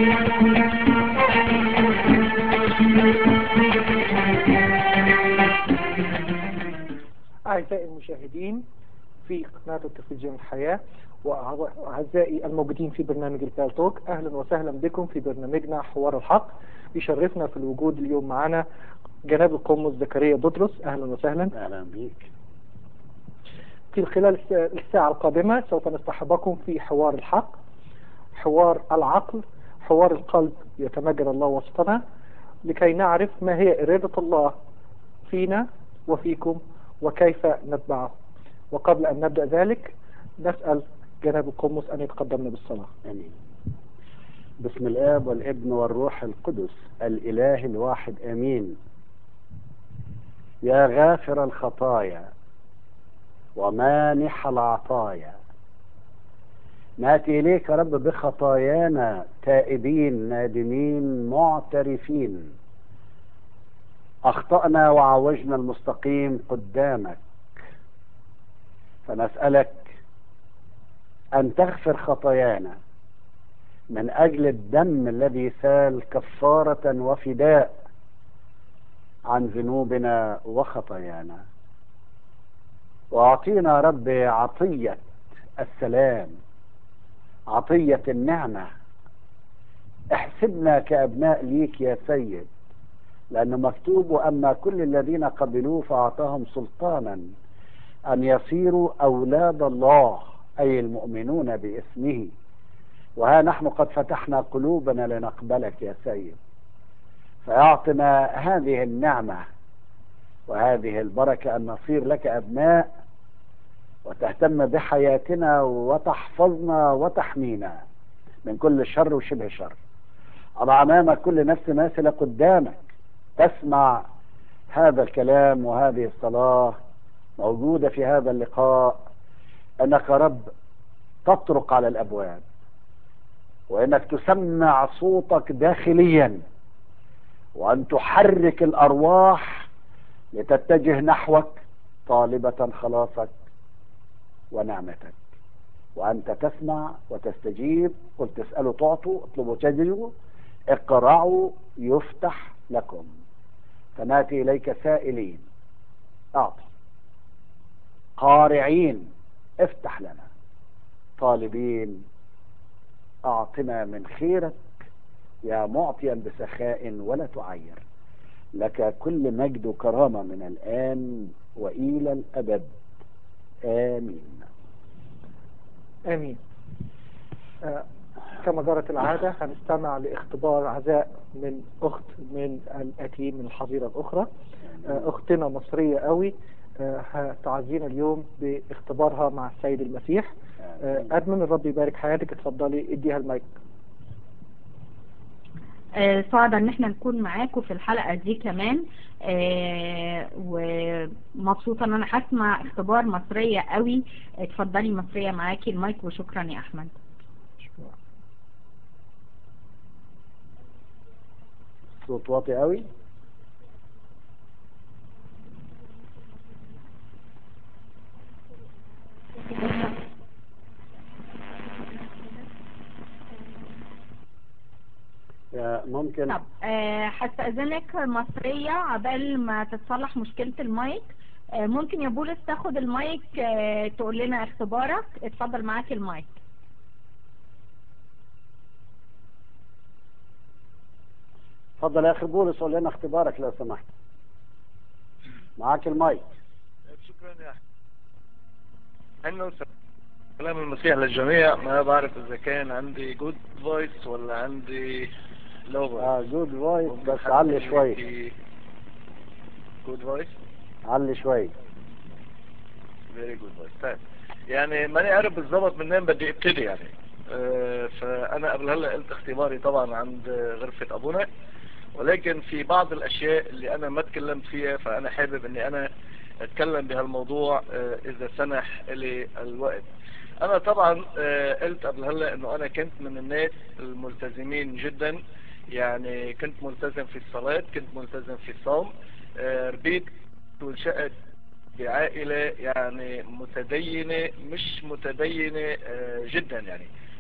أعزائي المشاهدين في قناة التلفزيون الحياة وأعزائي الموجودين في برنامج البالتوك أهلا وسهلا بكم في برنامجنا حوار الحق يشرفنا في الوجود اليوم معنا جناب القمص زكريا بطرس أهلا وسهلا اهلا بيك في خلال الس- الساعة القادمة سوف نصطحبكم في حوار الحق حوار العقل حوار القلب يتمجد الله وسطنا لكي نعرف ما هي إرادة الله فينا وفيكم وكيف نتبعه وقبل أن نبدأ ذلك نسأل جناب القمص أن يتقدمنا بالصلاة امين بسم الاب والابن والروح القدس الاله الواحد امين يا غافر الخطايا ومانح العطايا ناتي اليك يا رب بخطايانا تائبين نادمين معترفين اخطانا وعوجنا المستقيم قدامك فنسالك ان تغفر خطايانا من اجل الدم الذي سال كفاره وفداء عن ذنوبنا وخطايانا واعطينا يا رب عطيه السلام عطيه النعمه احسبنا كابناء ليك يا سيد لانه مكتوب واما كل الذين قبلوه فاعطاهم سلطانا ان يصيروا اولاد الله اي المؤمنون باسمه وها نحن قد فتحنا قلوبنا لنقبلك يا سيد فاعطنا هذه النعمه وهذه البركه ان نصير لك ابناء وتهتم بحياتنا وتحفظنا وتحمينا من كل شر وشبه شر أضع أمامك كل نفس ماثلة قدامك تسمع هذا الكلام وهذه الصلاة موجودة في هذا اللقاء أنك يا رب تطرق على الأبواب وأنك تسمع صوتك داخليا وأن تحرك الأرواح لتتجه نحوك طالبة خلاصك ونعمتك وأنت تسمع وتستجيب قل تسألوا تعطوا اطلبوا تجدوا اقرعوا يفتح لكم فناتي إليك سائلين أعطي قارعين افتح لنا طالبين أعطنا من خيرك يا معطيا بسخاء ولا تعير لك كل مجد وكرامة من الآن وإلى الأبد آمين آمين آه، كما جرت العادة هنستمع لاختبار عزاء من أخت من الأتيم من الحظيرة الأخرى آه، أختنا مصرية قوي آه، هتعزينا اليوم باختبارها مع السيد المسيح آه، أدمن الرب يبارك حياتك اتفضلي اديها المايك آه، سعدة ان احنا نكون معاكم في الحلقة دي كمان آه، ومبسوطة ان انا هسمع اختبار مصرية قوي اتفضلي مصرية معاكي المايك وشكرا يا احمد صوت واطي قوي يا ممكن طب آه، هستأذنك مصرية عبال ما تتصلح مشكلة المايك آه، ممكن يا بولس تاخد المايك آه، تقول لنا اختبارك اتفضل معاك المايك اتفضل يا اخي بولس قول لنا اختبارك لو سمحت معاك المايك شكرا يا أحمد. انه كلام المسيح للجميع ما بعرف اذا كان عندي جود فويس ولا عندي لو فويس اه جود فويس بس علي شوي جود فويس علي شوي فيري جود فويس طيب يعني ماني عارف بالضبط منين بدي ابتدي يعني آه، فانا قبل هلا قلت اختباري طبعا عند غرفة ابونا ولكن في بعض الاشياء اللي انا ما تكلمت فيها فانا حابب اني انا اتكلم بهالموضوع آه، اذا سنح لي الوقت انا طبعا آه، قلت قبل هلا انه انا كنت من الناس الملتزمين جدا يعني كنت ملتزم في الصلاة كنت ملتزم في الصوم آه، ربيت وانشأت بعائلة يعني متدينة مش متدينة آه، جدا يعني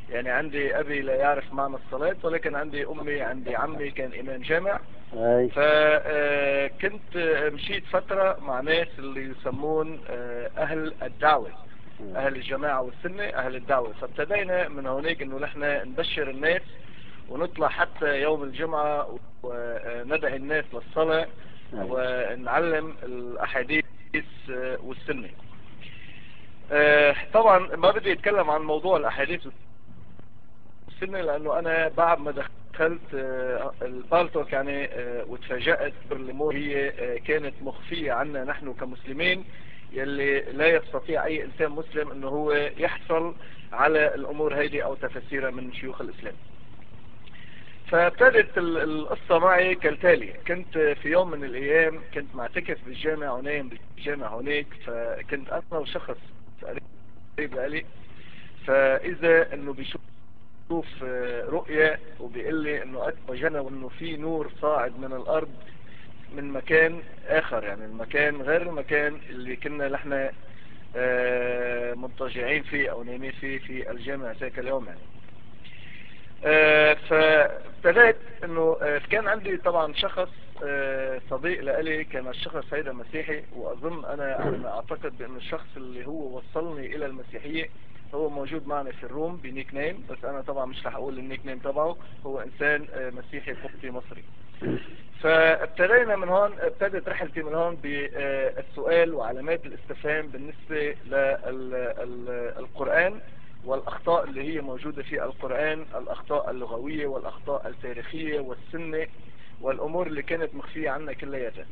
يعني عندي ابي لا يعرف معنى الصلاة ولكن عندي امي عندي عمي كان امام جامع اي فكنت مشيت فترة مع ناس اللي يسمون آه، اهل الدعوة اهل الجماعة والسنة اهل الدعوة فابتدينا من هناك انه نحن نبشر الناس ونطلع حتى يوم الجمعة وندعي الناس للصلاة ونعلم الاحاديث والسنة آه، طبعا ما بدي اتكلم عن موضوع الاحاديث والسنة لانه انا بعد ما دخلت آه، البالتوك يعني آه، وتفاجأت بالامور هي كانت مخفية عنا نحن كمسلمين يلي لا يستطيع اي انسان مسلم انه هو يحصل على الامور هيدي او تفسيرها من شيوخ الاسلام فابتدت القصة معي كالتالي كنت في يوم من الايام كنت معتكف بالجامع ونايم بالجامع هناك فكنت انا وشخص قريب لي فاذا انه بيشوف رؤية وبيقول لي انه اكبر جنة وانه في نور صاعد من الارض من مكان اخر يعني المكان غير المكان اللي كنا نحن آه، مضطجعين فيه او نايمين فيه في الجامع ذاك اليوم يعني آه، فابتدأت انه آه، كان عندي طبعا شخص صديق لألي كان الشخص هيدا مسيحي واظن انا انا اعتقد بان الشخص اللي هو وصلني الى المسيحية هو موجود معنا في الروم بنيك نيم بس انا طبعا مش رح اقول النيك نيم تبعه هو انسان مسيحي قبطي مصري فابتدينا من هون ابتدت رحلتي من هون بالسؤال وعلامات الاستفهام بالنسبة للقرآن والأخطاء اللي هي موجودة في القرآن الأخطاء اللغوية والأخطاء التاريخية والسنة والأمور اللي كانت مخفية عنا كلياتها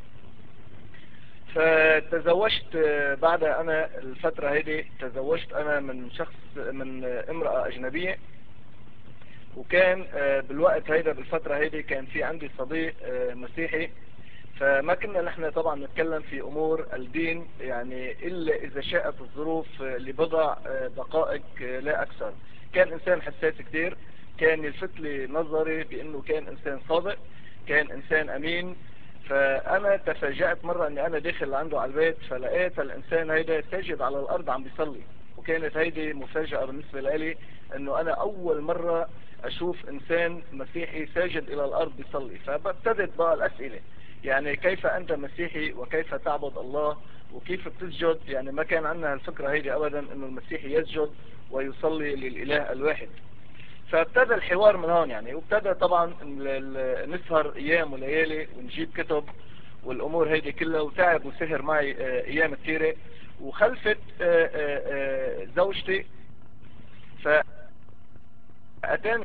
فتزوجت بعد أنا الفترة هذه تزوجت أنا من شخص من امرأة أجنبية وكان آه، بالوقت هيدا بالفترة هيدي كان في عندي صديق آه، مسيحي فما كنا نحن طبعا نتكلم في امور الدين يعني الا اذا شاءت الظروف آه، لبضع دقائق لا اكثر كان انسان حساس كثير كان يلفت لي نظري بانه كان انسان صادق كان انسان امين فانا تفاجأت مرة اني انا داخل عنده على البيت فلقيت الانسان هيدا ساجد على الارض عم بيصلي وكانت هيدي مفاجأة بالنسبة لي انه انا اول مرة اشوف انسان مسيحي ساجد الى الارض بيصلي فابتدت بقى الاسئلة يعني كيف انت مسيحي وكيف تعبد الله وكيف بتسجد يعني ما كان عندنا الفكرة هيدي ابدا انه المسيحي يسجد ويصلي للاله الواحد فابتدى الحوار من هون يعني وابتدى طبعا نسهر ايام وليالي ونجيب كتب والامور هيدي كلها وتعب وسهر معي آه، ايام كثيرة وخلفت آه، آه، زوجتي ف اتاني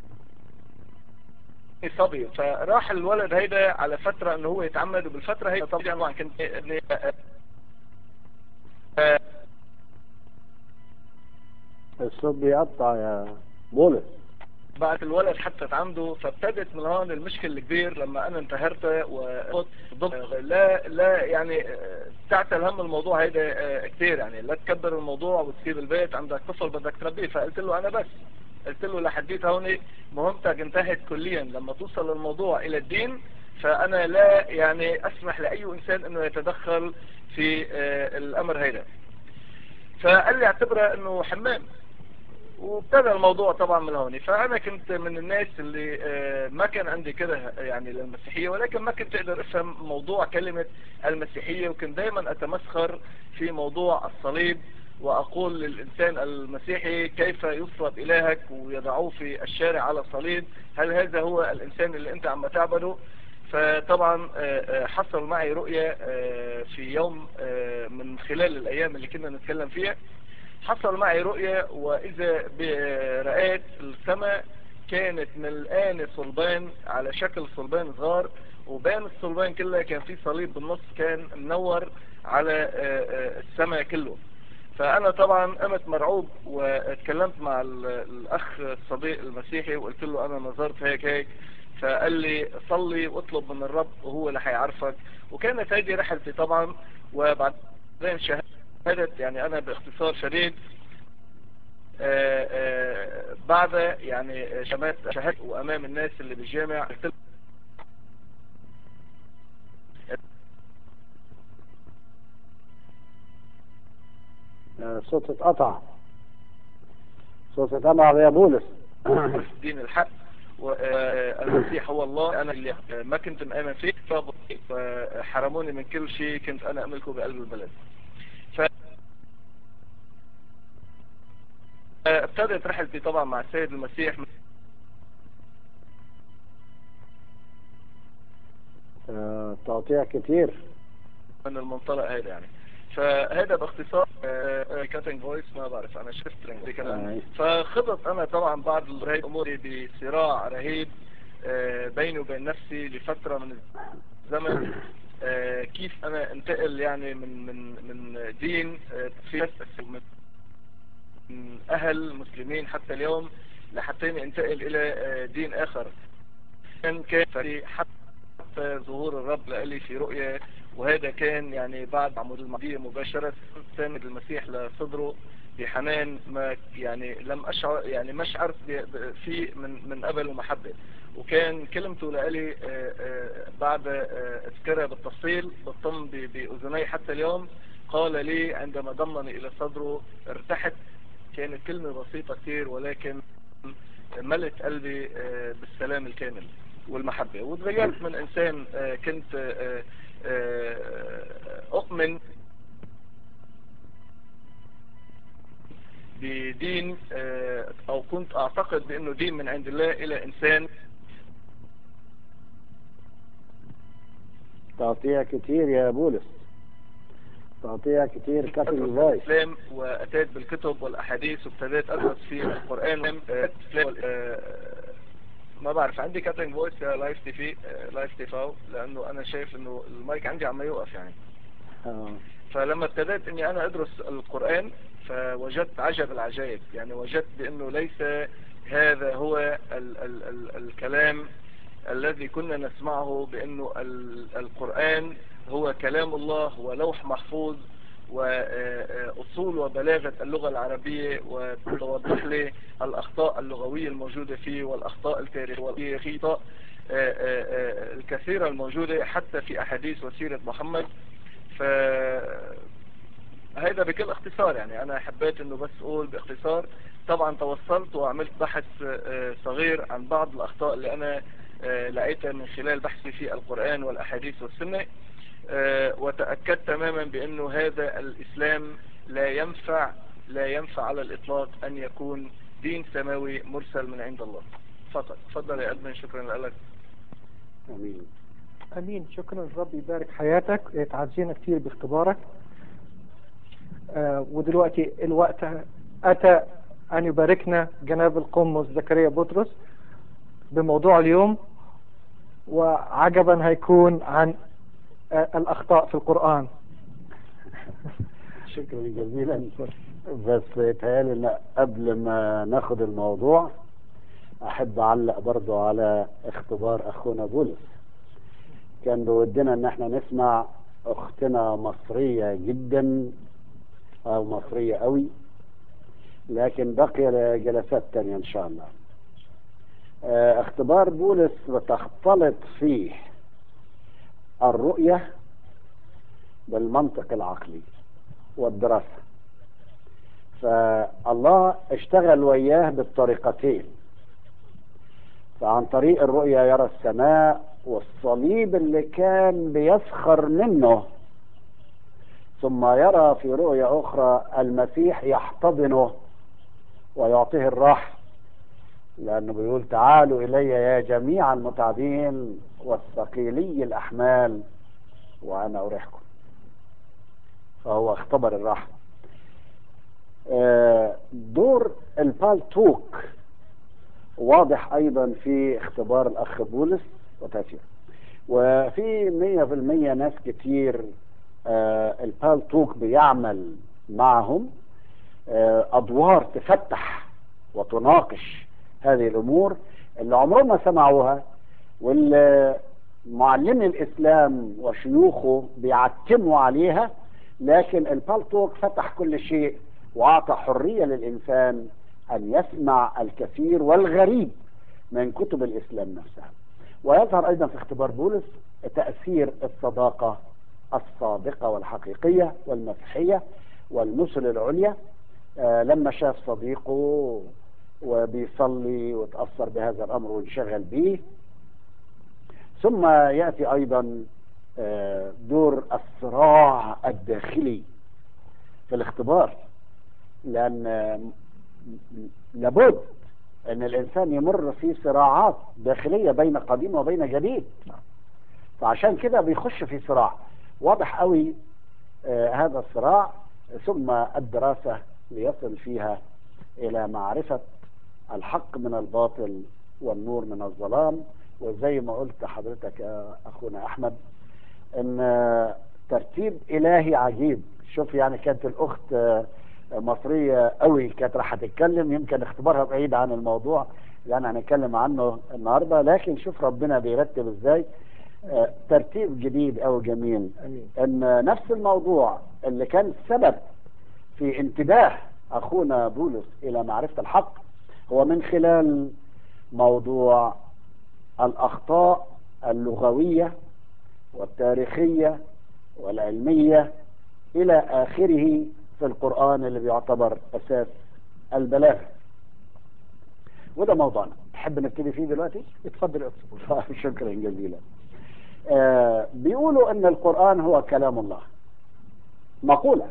صبي فراح الولد هيدا على فترة انه هو يتعمد وبالفترة هيدا طبعا كنت ابني الصوت بيقطع يا بولس بعد الولد حتى عنده فابتدت من هون المشكل الكبير لما انا انتهرت وضبط لا لا يعني تعتل هم الموضوع هيدا كثير يعني لا تكبر الموضوع وتسيب البيت عندك طفل بدك تربيه فقلت له انا بس قلت له لحديت هون مهمتك انتهت كليا لما توصل الموضوع الى الدين فانا لا يعني اسمح لاي انسان انه يتدخل في آه، الامر هيدا فقال لي اعتبرها انه حمام وابتدى الموضوع طبعا من هون فانا كنت من الناس اللي آه، ما كان عندي كده يعني للمسيحية ولكن ما كنت اقدر افهم موضوع كلمة المسيحية وكنت دايما اتمسخر في موضوع الصليب واقول للانسان المسيحي كيف يصلب الهك ويضعوه في الشارع على صليب هل هذا هو الانسان اللي انت عم تعبده فطبعا آه، آه، حصل معي رؤية آه، في يوم من خلال الايام اللي كنا نتكلم فيها حصل معي رؤية واذا برأيت السماء كانت ملقان صلبان على شكل صلبان صغار وبين الصلبان كلها كان في صليب بالنص كان منور على السماء كله فانا طبعا قمت مرعوب واتكلمت مع الاخ الصديق المسيحي وقلت له انا نظرت هيك هيك فقال لي صلي واطلب من الرب وهو اللي هيعرفك وكانت هذه رحلتي طبعا وبعدين شهدت يعني انا باختصار شديد آه، آه، بعد يعني شهدت وامام الناس اللي بالجامع قلت صوت اتقطع صوت سمع يا بولس دين الحق والمسيح هو الله انا اللي ما كنت مآمن فيه فحرموني من كل شيء كنت انا املكه بقلب البلد ف ابتدت رحلتي طبعا مع السيد المسيح آه، تقطيع كتير من المنطلق هذا يعني فهذا باختصار كاتنج فويس ما بعرف انا شفت دي كلام أي. فخضت انا طبعا بعض هاي اموري بصراع رهيب آه، بيني وبين نفسي لفترة من الزمن آه، كيف انا انتقل يعني من من من دين آه، في من من اهل مسلمين حتى اليوم لحتى اني انتقل الى آه، دين اخر كان كان في حتى ظهور الرب لي في رؤية وهذا كان يعني بعد عمود المعدية مباشرة ساند المسيح لصدره بحنان ما يعني لم اشعر يعني ما شعرت ب- ب- فيه من من قبل ومحبة وكان كلمته لإلي آه، آه، بعد آه، اذكرها بالتفصيل بالطم ب- بأذني حتى اليوم قال لي عندما ضمني إلى صدره ارتحت كانت كلمة بسيطة كثير ولكن ملت قلبي آه، بالسلام الكامل والمحبة وتغيرت من إنسان آه، كنت آه، آه، أؤمن بدين آه، أو كنت أعتقد بأنه دين من عند الله إلى إنسان تقطيع كتير يا بولس تقطيع كتير كاتنج أدرس فويس الإسلام وأتيت بالكتب والأحاديث وابتديت أدرس في القرآن آه، آه، ما بعرف عندي كاتنج فويس يا لايف تي في لايف تي فاو لأنه أنا شايف إنه المايك عندي عم يوقف يعني آه. فلما ابتديت اني انا ادرس القرآن فوجدت عجب العجائب يعني وجدت بانه ليس هذا هو ال ال ال الكلام الذي كنا نسمعه بانه ال القرآن هو كلام الله ولوح محفوظ وأصول وبلاغة اللغة العربية وتوضح لي الأخطاء اللغوية الموجودة فيه والأخطاء التاريخية آه، آه، آه، الكثيرة الموجودة حتى في أحاديث وسيرة محمد ف هيدا بكل اختصار يعني انا حبيت انه بس اقول باختصار طبعا توصلت وعملت بحث آه، صغير عن بعض الاخطاء اللي انا آه، لقيتها من خلال بحثي في القرآن والاحاديث والسنة آه، وتأكدت تماما بانه هذا الاسلام لا ينفع لا ينفع على الاطلاق ان يكون دين سماوي مرسل من عند الله فقط تفضل يا ادمن شكرا لك امين امين شكرا الرب يبارك حياتك تعزينا كثير باختبارك آه ودلوقتي الوقت اتى ان يباركنا جناب القمص زكريا بطرس بموضوع اليوم وعجبا هيكون عن آه الاخطاء في القرآن شكرا جزيلا بس يتهيألي ان قبل ما ناخد الموضوع احب اعلق برضو على اختبار اخونا بولس كان بودنا ان احنا نسمع اختنا مصرية جدا او مصرية قوي لكن بقي جلسات تانية ان شاء الله آه، اختبار بولس بتختلط فيه الرؤية بالمنطق العقلي والدراسة فالله اشتغل وياه بالطريقتين فعن طريق الرؤية يرى السماء والصليب اللي كان بيسخر منه ثم يرى في رؤية أخرى المسيح يحتضنه ويعطيه الراحة لأنه بيقول تعالوا إلي يا جميع المتعبين والثقيلي الأحمال وأنا أريحكم فهو اختبر الراحة آه، دور البالتوك واضح أيضا في اختبار الأخ بولس وتأثيره وفي مية في المية ناس كتير آه، البالتوك بيعمل معهم آه، أدوار تفتح وتناقش هذه الأمور اللي عمرهم ما سمعوها واللي معلمي الإسلام وشيوخه بيعتموا عليها لكن البالتوك فتح كل شيء وأعطى حرية للإنسان أن يسمع الكثير والغريب من كتب الإسلام نفسها ويظهر أيضا في اختبار بولس تأثير الصداقة الصادقة والحقيقية والمسيحية والمثل العليا آه، لما شاف صديقه وبيصلي وتأثر بهذا الأمر وانشغل به ثم يأتي أيضا آه، دور الصراع الداخلي في الاختبار لأن آه، لابد أن الإنسان يمر في صراعات داخلية بين قديم وبين جديد فعشان كده بيخش في صراع واضح قوي آه، هذا الصراع ثم الدراسة ليصل فيها إلى معرفة الحق من الباطل والنور من الظلام وزي ما قلت حضرتك يا أخونا أحمد ان ترتيب الهي عجيب شوف يعني كانت الاخت مصرية قوي كانت راح تتكلم يمكن اختبارها بعيد عن الموضوع اللي انا هنتكلم عنه النهارده لكن شوف ربنا بيرتب ازاي ترتيب جديد او جميل امين ان نفس الموضوع اللي كان سبب في انتباه اخونا بولس الى معرفة الحق هو من خلال موضوع الاخطاء اللغوية والتاريخية والعلمية إلى آخره في القرآن اللي بيعتبر أساس البلاغة وده موضوعنا تحب نبتدي فيه دلوقتي؟ اتفضل يا أستاذ بولس. شكرا جزيلا آه بيقولوا أن القرآن هو كلام الله مقولة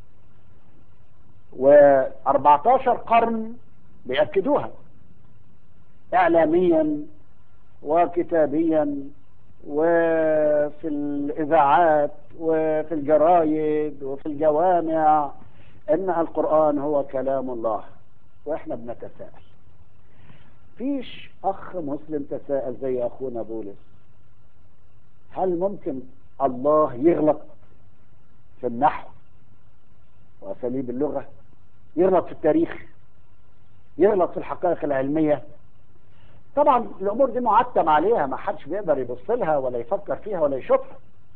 و14 قرن بيأكدوها إعلاميا وكتابيا وفي الإذاعات وفي الجرايد وفي الجوامع إن القرآن هو كلام الله وإحنا بنتساءل فيش أخ مسلم تساءل زي أخونا بولس هل ممكن الله يغلط في النحو وأساليب اللغة يغلط في التاريخ يغلط في الحقائق العلمية طبعا الامور دي معتم عليها ما حدش بيقدر يبص لها ولا يفكر فيها ولا يشوفها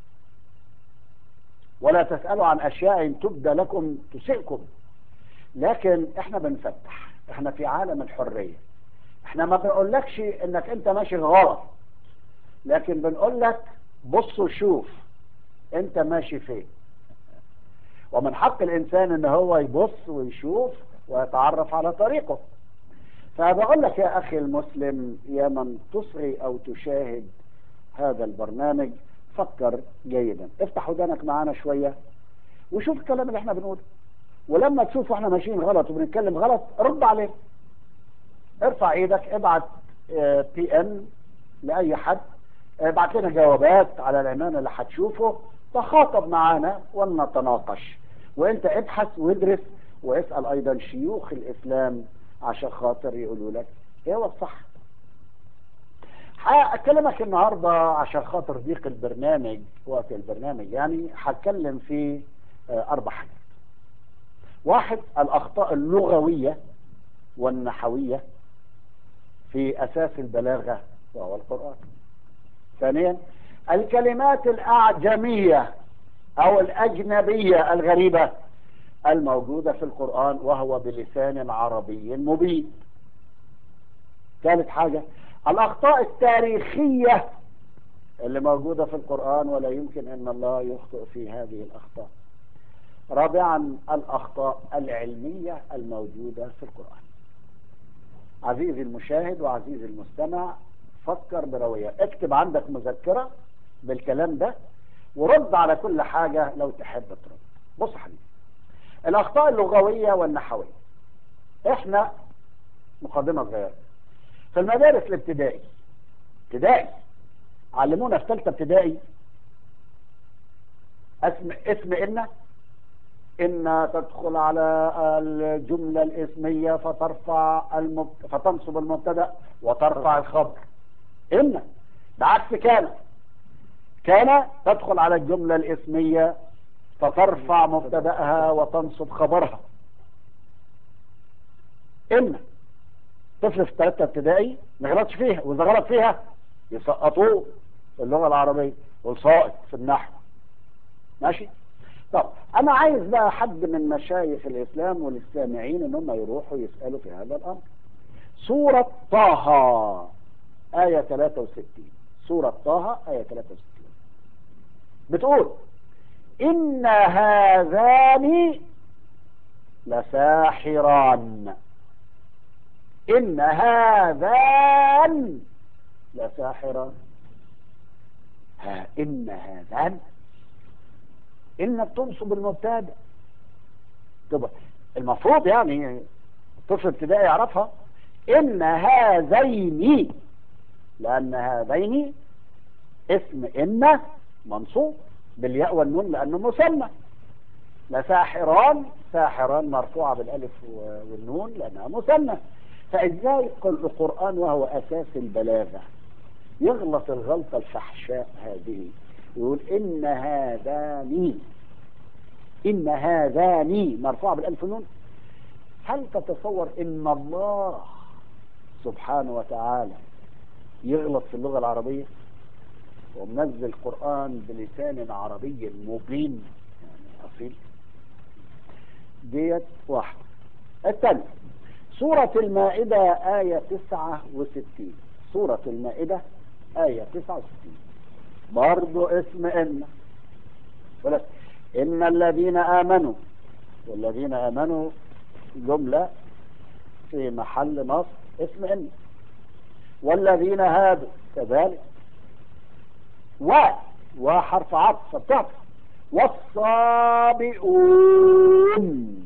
ولا تسالوا عن اشياء تبدى لكم تسئكم لكن احنا بنفتح احنا في عالم الحريه احنا ما بنقولكش انك انت ماشي غلط لكن بنقول لك بص وشوف انت ماشي فين ومن حق الانسان ان هو يبص ويشوف ويتعرف على طريقه فبقول لك يا أخي المسلم يا من تصغي أو تشاهد هذا البرنامج فكر جيدا افتح ودانك معانا شوية وشوف الكلام اللي احنا بنقوله ولما تشوف احنا ماشيين غلط وبنتكلم غلط رد عليه ارفع ايدك ابعت بي ام لاي حد ابعت لنا جوابات على العنوان اللي هتشوفه تخاطب معانا ونتناقش وانت ابحث وادرس واسال ايضا شيوخ الاسلام عشان خاطر يقولوا لك ايه هو الصح هكلمك النهارده عشان خاطر ضيق البرنامج وقت البرنامج يعني هتكلم في اربع حاجات واحد الاخطاء اللغويه والنحويه في اساس البلاغه وهو القران ثانيا الكلمات الاعجميه او الاجنبيه الغريبه الموجودة في القرآن وهو بلسان عربي مبين ثالث حاجة الأخطاء التاريخية اللي موجودة في القرآن ولا يمكن أن الله يخطئ في هذه الأخطاء رابعا الأخطاء العلمية الموجودة في القرآن عزيزي المشاهد وعزيزي المستمع فكر بروية اكتب عندك مذكرة بالكلام ده ورد على كل حاجة لو تحب ترد بص حبيبي الأخطاء اللغوية والنحوية احنا مقدمة صغيرة في المدارس الابتدائي ابتدائي علمونا في ثالثة ابتدائي اسم اسم إن إن تدخل على الجملة الاسمية فترفع المبت... فتنصب المبتدأ وترفع الخبر إن بعكس كان كان تدخل على الجملة الاسمية فترفع مبتدأها وتنصب خبرها إن طفل في ثالثة ابتدائي ما غلطش فيها وإذا غلط فيها يسقطوه في اللغة العربية والسائط في النحو ماشي طب أنا عايز بقى حد من مشايخ الإسلام والسامعين إن هم يروحوا يسألوا في هذا الأمر سورة طه آية 63 سورة طه آية 63 بتقول إن هذان لساحران إن هذان لساحران ها إن هذان إن بتنصب المبتدا طب المفروض يعني الطفل ابتدائي يعرفها إن هذين لأن هذين اسم إن منصوب بالياء والنون لأنه مثنى لساحران ساحران مرفوعة بالألف والنون لأنها مثنى فإزاي القرآن وهو أساس البلاغة يغلط الغلطة الفحشاء هذه يقول إن هذان إن هذان مرفوعة بالألف والنون هل تتصور إن الله سبحانه وتعالى يغلط في اللغة العربية ومنزل القرآن بلسان عربي مبين يعني أصيل ديت واحد الثاني سورة المائدة آية 69 سورة المائدة آية 69 برضو اسم إن ولك إن الذين آمنوا والذين آمنوا جملة في محل نصب اسم إن والذين هادوا كذلك و وحرف عطف بتعطف والصابئون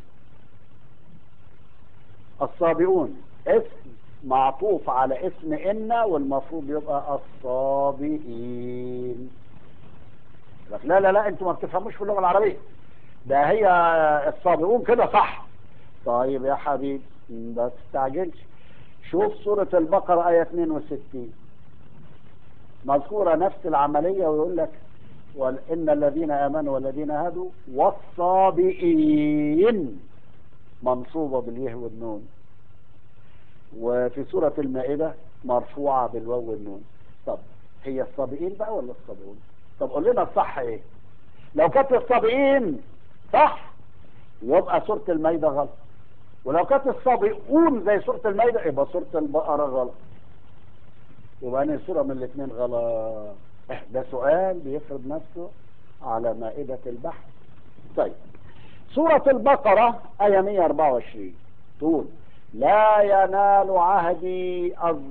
الصابئون اسم معطوف على اسم إن والمفروض يبقى الصابئين لك لا لا لا انتوا ما بتفهموش في اللغة العربية ده هي الصابئون كده صح طيب يا حبيبي ما تستعجلش شوف سورة البقرة آية 62 مذكورة نفس العملية ويقول لك وإن الذين آمنوا والذين هادوا والصابئين منصوبة باليه والنون وفي سورة المائدة مرفوعة بالواو والنون طب هي الصابئين بقى ولا الصابئون طب قول لنا الصح ايه لو كانت الصابئين صح يبقى سورة المائدة غلط ولو كانت الصابئون زي سورة المائدة يبقى سورة البقرة غلط يبقى أنا سورة من الاثنين غلط ده سؤال بيفرض نفسه على مائدة البحث طيب سورة البقرة آية 124 تقول لا ينال عهدي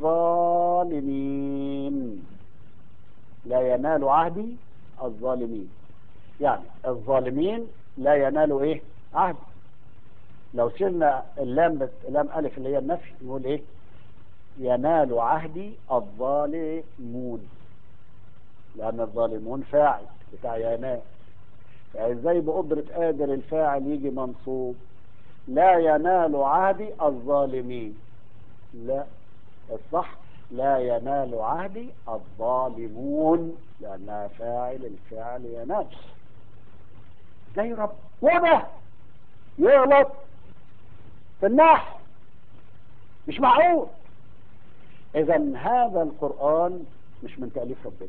الظالمين لا ينال عهدي الظالمين يعني الظالمين لا ينالوا ايه عهد لو شلنا اللام لام الف اللي هي النفي نقول ايه ينال عهدي الظالمون لان الظالمون فاعل بتاع ينال فازاي بقدرة قادر الفاعل يجي منصوب لا ينال عهدي الظالمين لا الصح لا ينال عهدي الظالمون لأنها فاعل الفعل ينال زي ربنا يغلط في النحو مش معقول إذا هذا القرآن مش من تأليف ربنا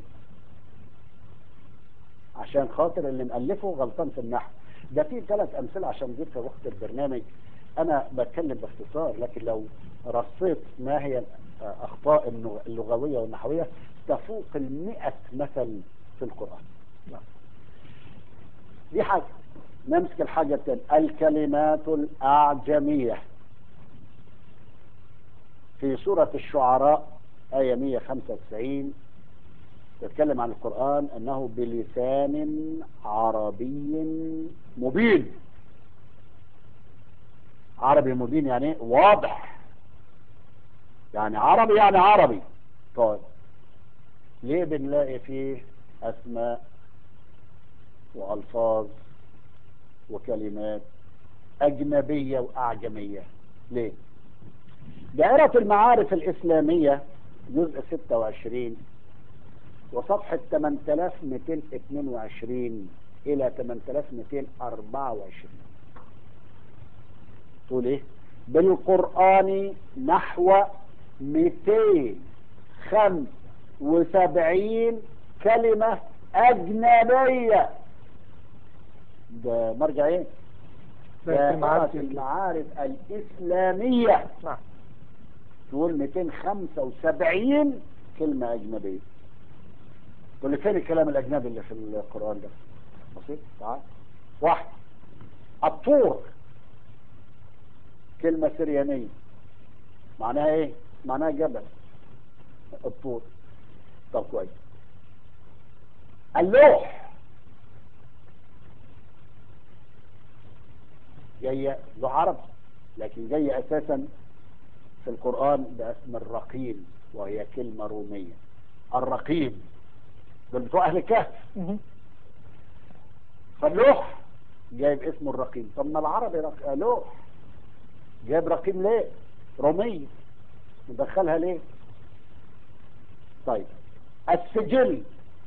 عشان خاطر اللي مألفه غلطان في النحو ده في ثلاث أمثلة عشان ذكر وقت البرنامج أنا بتكلم باختصار لكن لو رصيت ما هي الأخطاء اللغوية والنحوية تفوق المئة مثل في القرآن دي حاجة نمسك الحاجة الثانية الكلمات الأعجمية في سورة الشعراء آية 195 تتكلم عن القرآن أنه بلسان عربي مبين عربي مبين يعني واضح يعني عربي يعني عربي طيب ليه بنلاقي فيه أسماء وألفاظ وكلمات أجنبية وأعجمية ليه دائرة المعارف الإسلامية جزء 26 وصفحة 8222 إلى 8224 تقول إيه؟ بالقرآن نحو 275 كلمة أجنبية ده مرجع إيه؟ دائرة المعارف الإسلامية نعم تقول 275 كلمة أجنبية تقول لي فين الكلام الأجنبي اللي في القرآن ده بسيط تعال واحد الطور كلمة سريانية معناها ايه معناها جبل الطور طب كويس اللوح جاية له عربي لكن جاية أساسا في القرآن باسم الرقيم وهي كلمة رومية الرقيم دول بتوع أهل الكهف مهم. فاللوح جايب اسمه الرقيم طب ما العربي رق... لوح جايب رقيم ليه رومي ندخلها ليه طيب السجل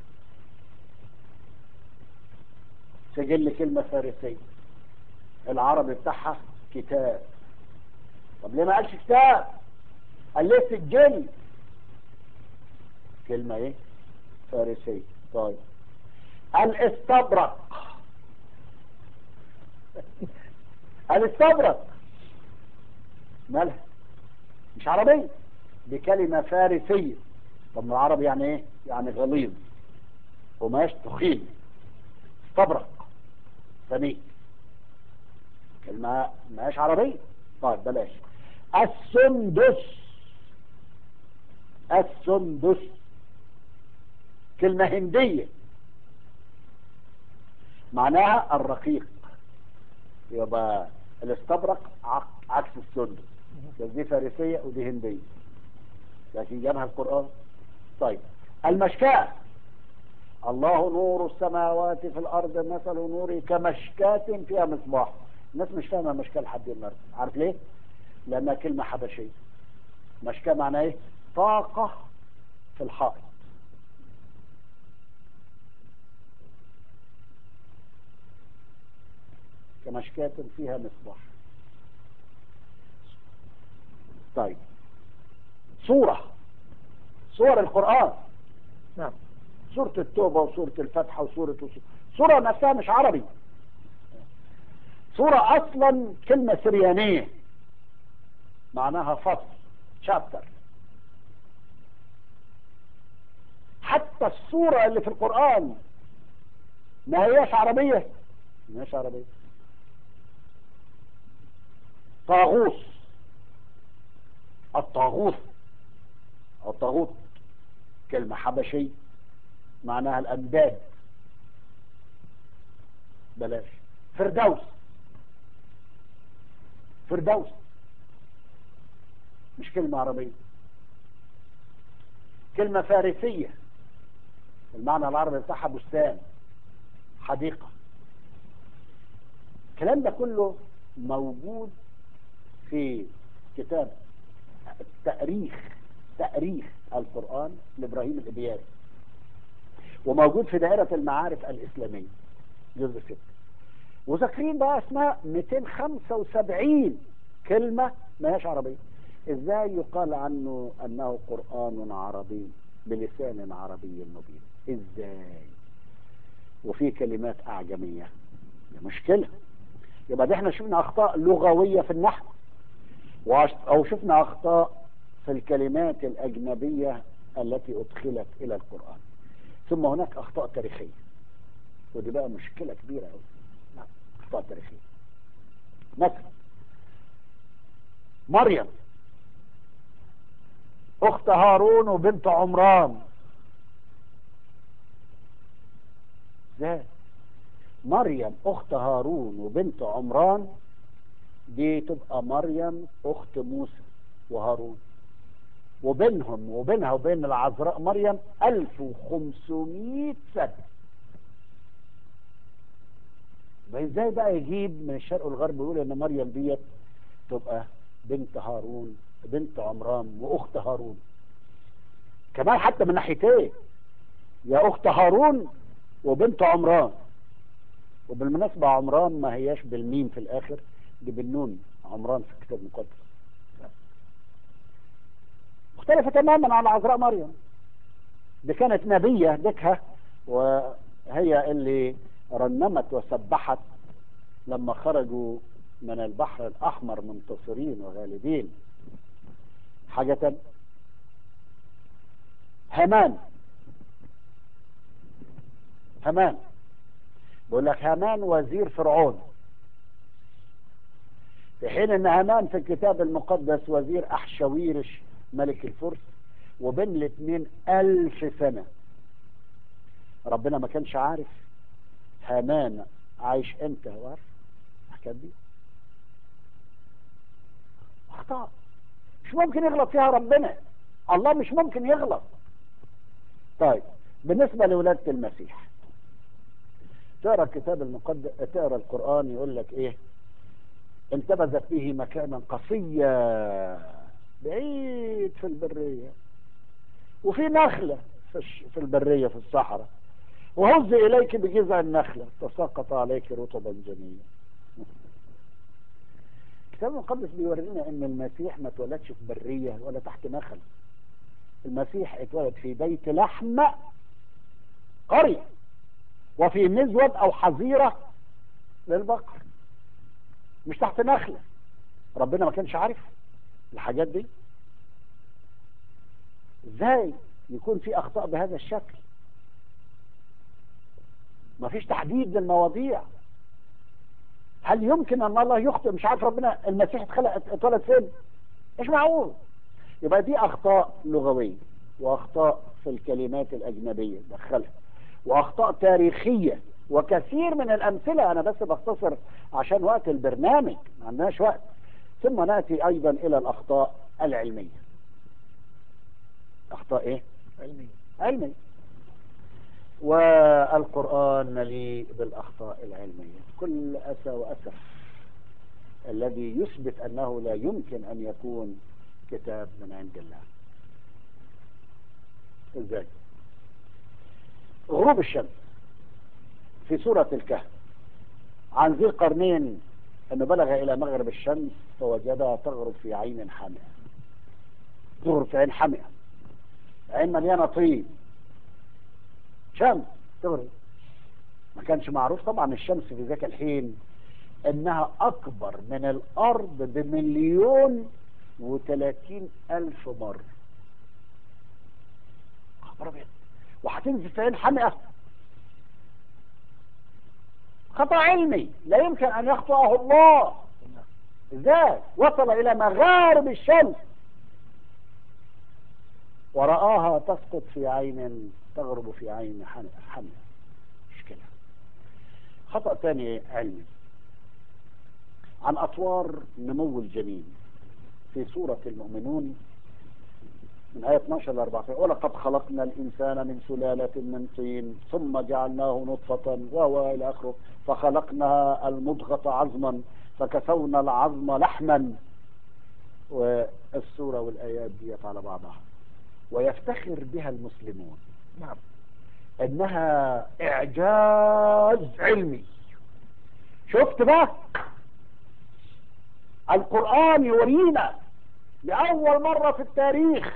سجل كلمة فارسية العربي بتاعها كتاب طب ليه ما قالش كتاب قال ليه سجل كلمة ايه فارسية طيب الاستبرق الاستبرق مالها مش عربية دي كلمة فارسية طب ما العربي يعني ايه يعني غليظ قماش تخين استبرق سميك كلمة ماهيش عربية طيب بلاش السندس السندس كلمة هندية معناها الرقيق يبقى الاستبرق عك- عكس السندس بس دي فارسية ودي هندية لكن جابها القرآن طيب المشكاة الله نور السماوات في الأرض مثل نوره كمشكاة فيها مصباح الناس مش فاهمة مشكاة لحد النهارده عارف ليه؟ لأنها كلمة حبشية مشكاة معناها إيه؟ طاقة في الحائط كمشكاة فيها مصباح طيب سورة سور القرآن نعم سورة التوبة وسورة الفتحة وسورة وسورة سورة نفسها مش عربي سورة أصلا كلمة سريانية معناها فصل شابتر حتى السورة اللي في القرآن ما هياش عربية ما هياش عربية طاغوس الطاغوت أو الطاغوت كلمة حبشي معناها الأنداد بلاش فردوس فردوس مش كلمة عربية كلمة فارسية المعنى العربي بتاعها بستان حديقة الكلام ده كله موجود في كتاب تاريخ تاريخ القرآن لإبراهيم الإبياري وموجود في دائرة المعارف الإسلامية جزء ستة وذاكرين بقى اسمها 275 كلمة ما هيش عربية ازاي يقال عنه انه قرآن عربي بلسان عربي مبين ازاي وفي كلمات اعجمية دي مشكلة يبقى ده احنا شفنا اخطاء لغوية في النحو وعش- او شفنا اخطاء في الكلمات الاجنبية التي ادخلت الى القرآن ثم هناك اخطاء تاريخية ودي بقى مشكلة كبيرة قوي نعم اخطاء تاريخية مثلا مريم اخت هارون وبنت عمران ازاي مريم اخت هارون وبنت عمران دي تبقى مريم اخت موسى وهارون وبينهم وبينها وبين العذراء مريم 1500 سنة يبقى ازاي بقى يجيب من الشرق والغرب ويقول ان مريم ديت تبقى بنت هارون بنت عمران واخت هارون كمان حتى من ناحيتين يا اخت هارون وبنت عمران وبالمناسبة عمران ما هياش بالميم في الاخر دي بالنون عمران في الكتاب المقدس مختلفة تماما عن عذراء مريم دي كانت نبية ديكها وهي اللي رنمت وسبحت لما خرجوا من البحر الأحمر منتصرين وغالبين حاجة تانية. هامان هامان بيقول لك هامان وزير فرعون في حين ان هامان في الكتاب المقدس وزير احشويرش ملك الفرس وبين الاثنين ألف سنة ربنا ما كانش عارف هامان عايش امتى هو عارف الحكايات دي اخطاء مش ممكن يغلط فيها ربنا الله مش ممكن يغلط طيب بالنسبة لولادة المسيح تقرا الكتاب المقدس تقرا القرآن يقول لك ايه انتبذت به مكانا قصيا بعيد في البرية وفي نخلة في, الش... في البرية في الصحراء وهز إليك بجذع النخلة تساقط عليك رطبا جنيا الكتاب المقدس بيورينا ان المسيح ما اتولدش في برية ولا تحت نخل المسيح اتولد في بيت لحم قرية وفي مزود او حظيرة للبقر مش تحت نخلة ربنا ما كانش عارف الحاجات دي ازاي يكون في اخطاء بهذا الشكل ما فيش تحديد للمواضيع هل يمكن ان الله يخطئ مش عارف ربنا المسيح اتخلق اتولد فين مش معقول يبقى دي اخطاء لغويه واخطاء في الكلمات الاجنبيه دخلها واخطاء تاريخيه وكثير من الامثله انا بس بختصر عشان وقت البرنامج ما عندناش وقت ثم ناتي ايضا الى الاخطاء العلميه اخطاء ايه علمي علمي والقرآن مليء بالأخطاء العلمية كل أسى وأسف الذي يثبت أنه لا يمكن أن يكون كتاب من عند الله ازاي غروب الشمس في سورة الكهف عن ذي القرنين أنه بلغ إلى مغرب الشمس فوجدها تغرب في عين حامئة تغرب في عين حامئة عين مليانة طين شمس تغرب ما كانش معروف طبعا الشمس في ذاك الحين انها اكبر من الارض بمليون وثلاثين الف مرة خبر ابيض وهتنزل في عين حمئة خطأ علمي لا يمكن ان يخطئه الله ازاي وصل الى مغارب الشمس ورآها تسقط في عين تغرب في عين حمل مشكلة خطأ ثاني علمي عن أطوار نمو الجنين في سورة المؤمنون من آية 12 ل 14 ولقد خلقنا الإنسان من سلالة من طين ثم جعلناه نطفة وهو إلى آخره فخلقنا المضغة عظما فكسونا العظم لحما والسورة والآيات ديت على بعضها ويفتخر بها المسلمون نعم انها اعجاز علمي شفت بقى القرآن يورينا لأول مرة في التاريخ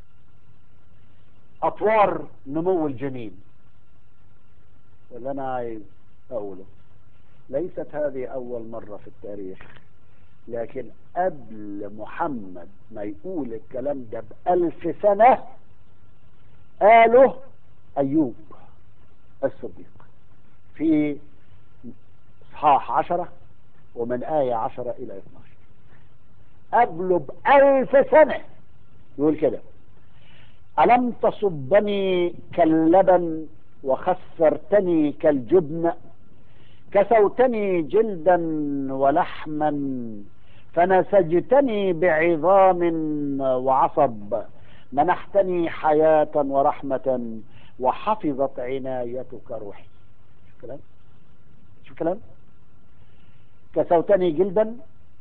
أطوار نمو الجنين واللي أنا عايز أقوله ليست هذه أول مرة في التاريخ لكن قبل محمد ما يقول الكلام ده بألف سنة قاله أيوب الصديق في إصحاح عشرة ومن آية عشرة إلى 12 قبله بألف سنة يقول كده ألم تصبني كاللبن وخسرتني كالجبن كسوتني جلدا ولحما فنسجتني بعظام وعصب منحتني حياة ورحمة وحفظت عنايتك روحي شو كلام شو كلام كسوتني جلدا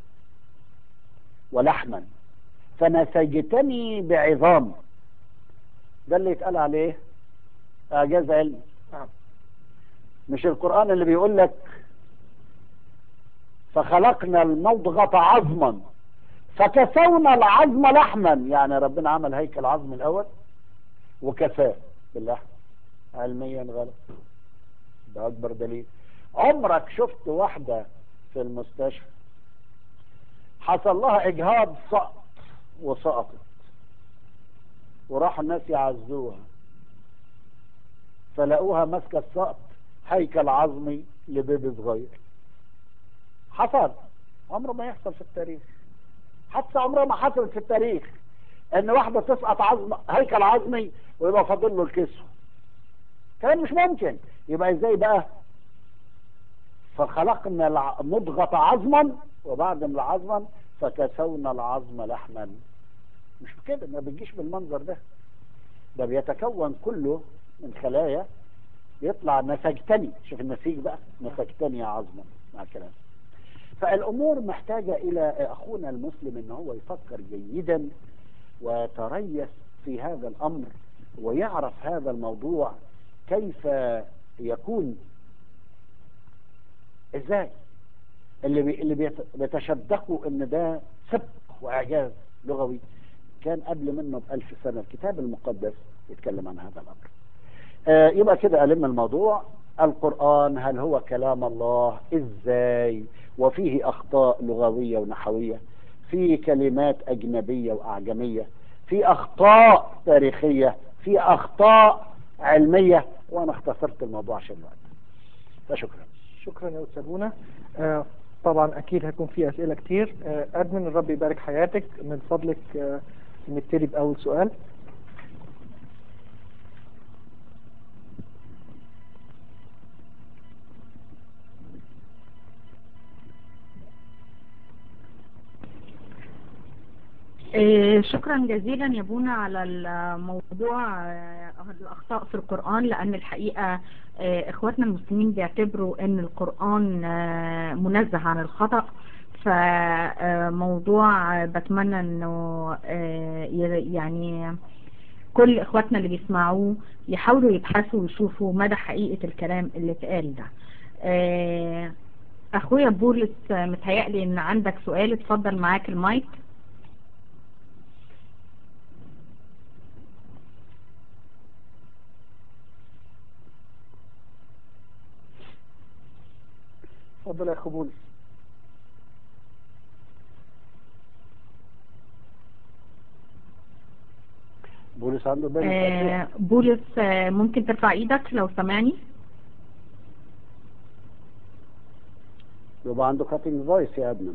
ولحما فنسجتني بعظام ده اللي يتقال عليه اعجاز علمي نعم مش القرآن اللي بيقول لك فخلقنا المضغة عظما فكسونا العظم لحما يعني ربنا عمل هيكل عظم الأول وكساه باللحم علميا غلط ده أكبر دليل عمرك شفت واحدة في المستشفى حصل لها إجهاض سقط وسقطت وراحوا الناس يعزوها فلقوها ماسكة السقط هيكل عظمي لبيبي صغير حصل عمره ما يحصل في التاريخ حتى عمره ما حصلت في التاريخ ان واحدة تسقط عظم هيكل عظمي ويبقى فاضل له الكسوة كلام مش ممكن يبقى ازاي بقى فخلقنا الع- مضغة عظما وبعد من العظما فكسونا العظم لحما مش كده ما بيجيش بالمنظر ده ده بيتكون كله من خلايا يطلع نسجتني شوف النسيج بقى نسجتني عظما مع الكلام فالامور محتاجه الى اخونا المسلم ان هو يفكر جيدا ويتريث في هذا الامر ويعرف هذا الموضوع كيف يكون ازاي اللي بي اللي بيت- بيتشدقوا ان ده سبق واعجاز لغوي كان قبل منه بألف سنة الكتاب المقدس يتكلم عن هذا الأمر آه يبقى كده ألم الموضوع القرآن هل هو كلام الله إزاي وفيه أخطاء لغوية ونحوية في كلمات أجنبية وأعجمية في أخطاء تاريخية في أخطاء علمية وأنا اختصرت الموضوع عشان الوقت فشكرا شكرا يا أستاذ بونا آه، طبعا أكيد هيكون في أسئلة كتير آه، أدمن الرب يبارك حياتك من فضلك آه، نبتدي بأول سؤال إيه، شكرا جزيلا يا بونا على الموضوع آه، الأخطاء في القرآن لأن الحقيقة آه، إخواتنا المسلمين بيعتبروا أن القرآن آه، منزه عن الخطأ فموضوع بتمنى أنه آه، ي- يعني كل إخواتنا اللي بيسمعوه يحاولوا يبحثوا ويشوفوا مدى حقيقة الكلام اللي اتقال ده آه، أخويا بولس آه، متهيألي أن عندك سؤال اتفضل معاك المايك اتفضل يا أخو بولس بولس عنده بين آه، بولس آه، ممكن ترفع ايدك لو سمعني يبقى عنده كاتنج فويس يا ابني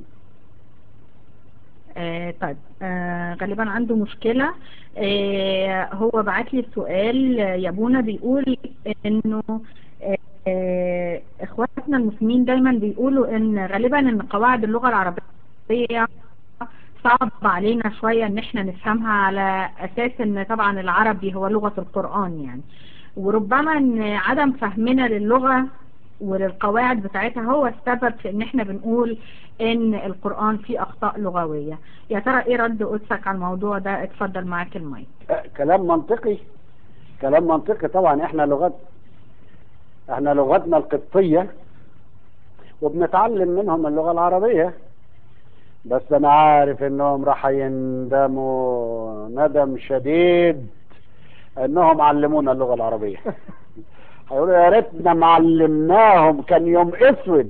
آه، طيب آه، غالبا عنده مشكلة آه، هو بعت لي سؤال آه، يا بونا بيقول انه آه، اخواتنا المسلمين دايما بيقولوا ان غالبا ان قواعد اللغة العربية صعب علينا شوية ان احنا نفهمها على اساس ان طبعا العربي هو لغة القرآن يعني وربما ان عدم فهمنا للغة وللقواعد بتاعتها هو السبب في ان احنا بنقول ان القرآن فيه اخطاء لغوية يا ترى ايه رد قدسك على الموضوع ده اتفضل معاك المايك آه، كلام منطقي كلام منطقي طبعا احنا لغات احنا لغتنا القبطية وبنتعلم منهم اللغة العربية بس انا عارف انهم راح يندموا ندم شديد انهم علمونا اللغة العربية هيقولوا يا ريتنا معلمناهم كان يوم اسود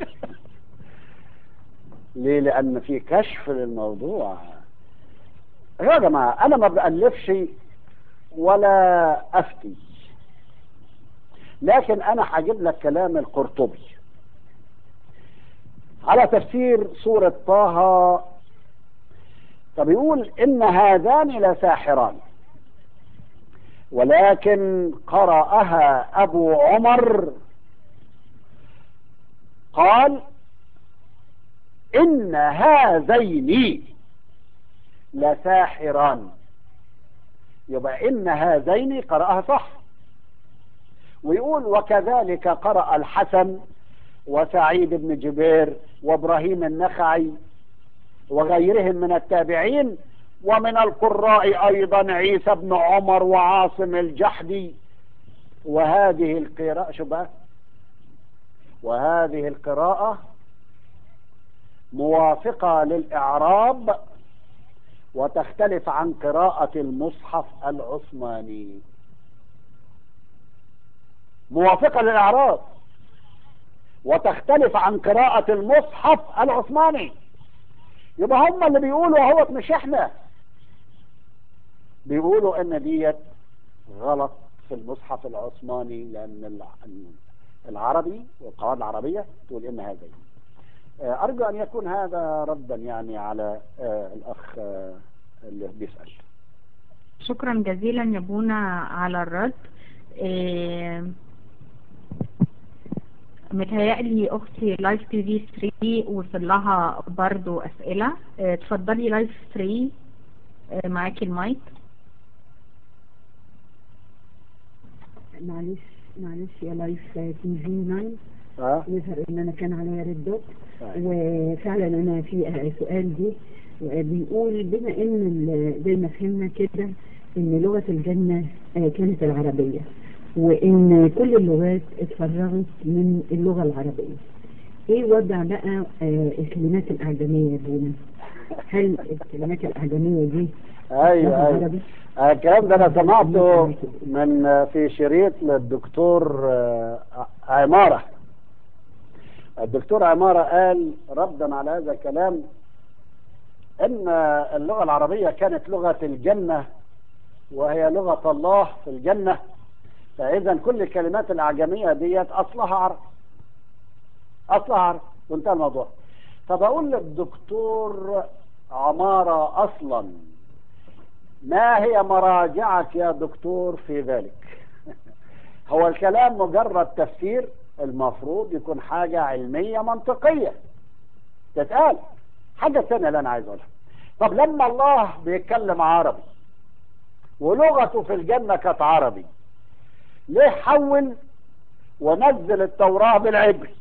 ليه لان في كشف للموضوع يا جماعة انا ما بألفش ولا افتي لكن انا هجيب لك كلام القرطبي على تفسير سورة طه فبيقول ان هذان لساحران ولكن قرأها ابو عمر قال ان هذين لساحران يبقى ان هذين قرأها صح ويقول وكذلك قرأ الحسن وسعيد بن جبير وابراهيم النخعي وغيرهم من التابعين ومن القراء ايضا عيسى بن عمر وعاصم الجحدي وهذه القراءة شو بقى وهذه القراءة موافقة للإعراب وتختلف عن قراءة المصحف العثماني موافقة للإعراب وتختلف عن قراءة المصحف العثماني يبقى هم اللي بيقولوا اهوت مش احنا بيقولوا ان ديت غلط في المصحف العثماني لان الع- العربي والقواعد العربية تقول ان هذا آه، أرجو أن يكون هذا ردا يعني على آه، الأخ آه، اللي بيسأل شكرا جزيلا يا بونا على الرد إيه، متهيألي أختي لايف تي في 3 وصل لها برضو أسئلة إيه، اتفضلي لايف 3 إيه، معاكي المايك معلش معلش يا لايف تي في 9 اه يظهر ان انا كان عليا ريد دوت طيب. وفعلا انا في سؤال دي بيقول بما ان ال- زي ما فهمنا كده ان لغه الجنه آه، كانت العربيه وان كل اللغات اتفرغت من اللغه العربيه ايه وضع بقى آه، الكلمات الاعجميه يا بونا هل الكلمات الاعجميه دي ايوه لغة ايوه عربي؟ آه، الكلام ده انا سمعته من آه، في شريط للدكتور آه، عمارة الدكتور عمارة قال ردا على هذا الكلام ان آه، اللغة العربية كانت لغة الجنة وهي لغة الله في الجنة فاذا كل الكلمات الاعجمية ديت اصلها عربي اصلها عربي وانتهى الموضوع فبقول للدكتور عمارة اصلا ما هي مراجعك يا دكتور في ذلك هو الكلام مجرد تفسير المفروض يكون حاجة علمية منطقية تتقال حاجة ثانية اللي أنا عايز أقولها طب لما الله بيتكلم عربي ولغته في الجنة كانت عربي ليه حول ونزل التوراة بالعبري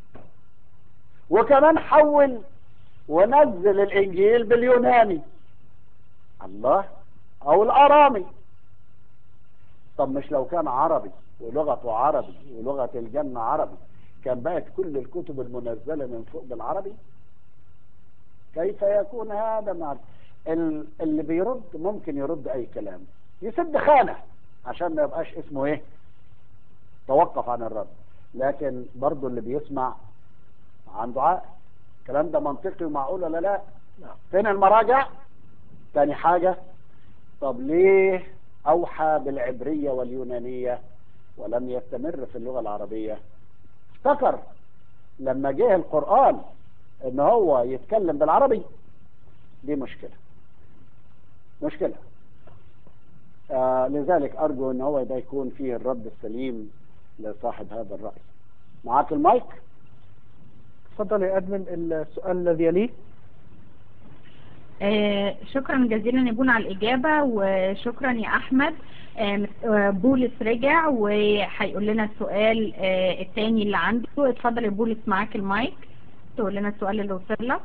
وكمان حول ونزل الإنجيل باليوناني الله او الارامي طب مش لو كان عربي ولغته عربي ولغة الجنة عربي كان بقت كل الكتب المنزلة من فوق بالعربي كيف يكون هذا مع ال- اللي بيرد ممكن يرد اي كلام يسد خانة عشان ما يبقاش اسمه ايه توقف عن الرد لكن برضو اللي بيسمع عنده عقل الكلام ده منطقي ومعقول ولا لا فين المراجع تاني حاجة طب ليه أوحى بالعبرية واليونانية ولم يستمر في اللغة العربية افتكر لما جه القرآن ان هو يتكلم بالعربي دي مشكلة مشكلة آه لذلك أرجو ان هو ده يكون فيه الرد السليم لصاحب هذا الرأي معاك المايك تفضل يا أدمن السؤال الذي يليه آه، شكرا جزيلا يا بونا على الإجابة وشكرا يا أحمد آه، آه، بولس رجع وهيقول لنا السؤال آه، التاني اللي عنده اتفضل يا بولس معاك المايك تقول لنا السؤال اللي وصل لك